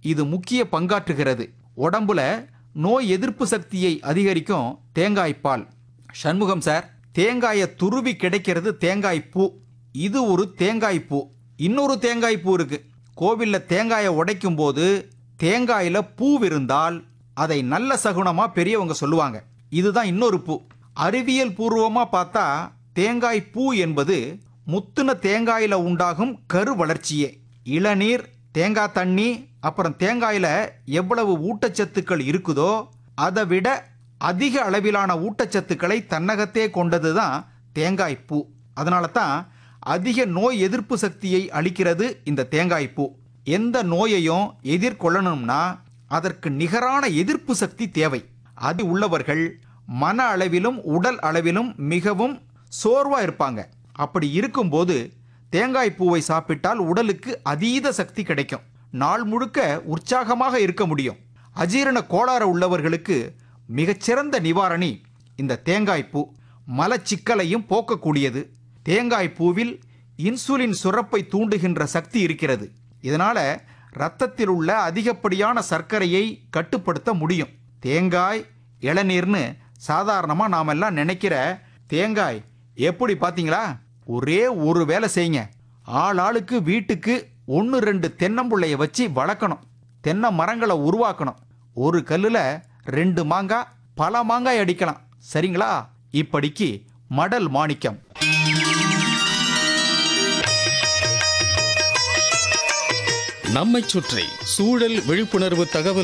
இது முக்கிய பங்காற்றுகிறது உடம்புல நோய் எதிர்ப்பு சக்தியை அதிகரிக்கும் தேங்காய் பால் சண்முகம் சார் தேங்காயை துருவி கிடைக்கிறது தேங்காய் பூ இது ஒரு தேங்காய் பூ இன்னொரு தேங்காய் பூ இருக்கு கோவில்ல தேங்காயை உடைக்கும் போது தேங்காயில பூ இருந்தால் அதை நல்ல சகுனமா பெரியவங்க சொல்லுவாங்க இதுதான் இன்னொரு பூ அறிவியல் பூர்வமா பார்த்தா தேங்காய் பூ என்பது முத்துன தேங்காயில உண்டாகும் கரு வளர்ச்சியே இளநீர் தேங்காய் தண்ணி அப்புறம் தேங்காயில எவ்வளவு ஊட்டச்சத்துக்கள் இருக்குதோ அதை விட அதிக அளவிலான ஊட்டச்சத்துக்களை தன்னகத்தே கொண்டது தான் தேங்காய் பூ அதனால தான் அதிக நோய் எதிர்ப்பு சக்தியை அளிக்கிறது இந்த தேங்காய் பூ எந்த நோயையும் எதிர்கொள்ளணும்னா அதற்கு நிகரான எதிர்ப்பு சக்தி தேவை அது உள்ளவர்கள் மன அளவிலும் உடல் அளவிலும் மிகவும் சோர்வா இருப்பாங்க அப்படி இருக்கும்போது தேங்காய் பூவை சாப்பிட்டால் உடலுக்கு அதீத சக்தி கிடைக்கும் நாள் முழுக்க உற்சாகமாக இருக்க முடியும் அஜீரண கோளாறு உள்ளவர்களுக்கு மிகச்சிறந்த நிவாரணி இந்த தேங்காய் பூ மலச்சிக்கலையும் போக்கக்கூடியது தேங்காய் பூவில் இன்சுலின் சுரப்பை தூண்டுகின்ற சக்தி இருக்கிறது இதனால ரத்தத்தில் உள்ள அதிகப்படியான சர்க்கரையை கட்டுப்படுத்த முடியும் தேங்காய் இளநீர்னு சாதாரணமா நாமெல்லாம் நினைக்கிற தேங்காய் எப்படி பாத்தீங்களா ஒரே ஒரு வேலை செய்யுங்க ஆள் ஆளுக்கு வீட்டுக்கு ஒன்று ரெண்டு தென்னம்புள்ளைய வச்சு வளர்க்கணும் தென்னை மரங்களை உருவாக்கணும் ஒரு கல்லுல ரெண்டு மாங்காய் பல மாங்காய் அடிக்கலாம் சரிங்களா இப்படிக்கு மடல் மாணிக்கம் நம்மைச் சுற்றி சூழல் விழிப்புணர்வு தகவல்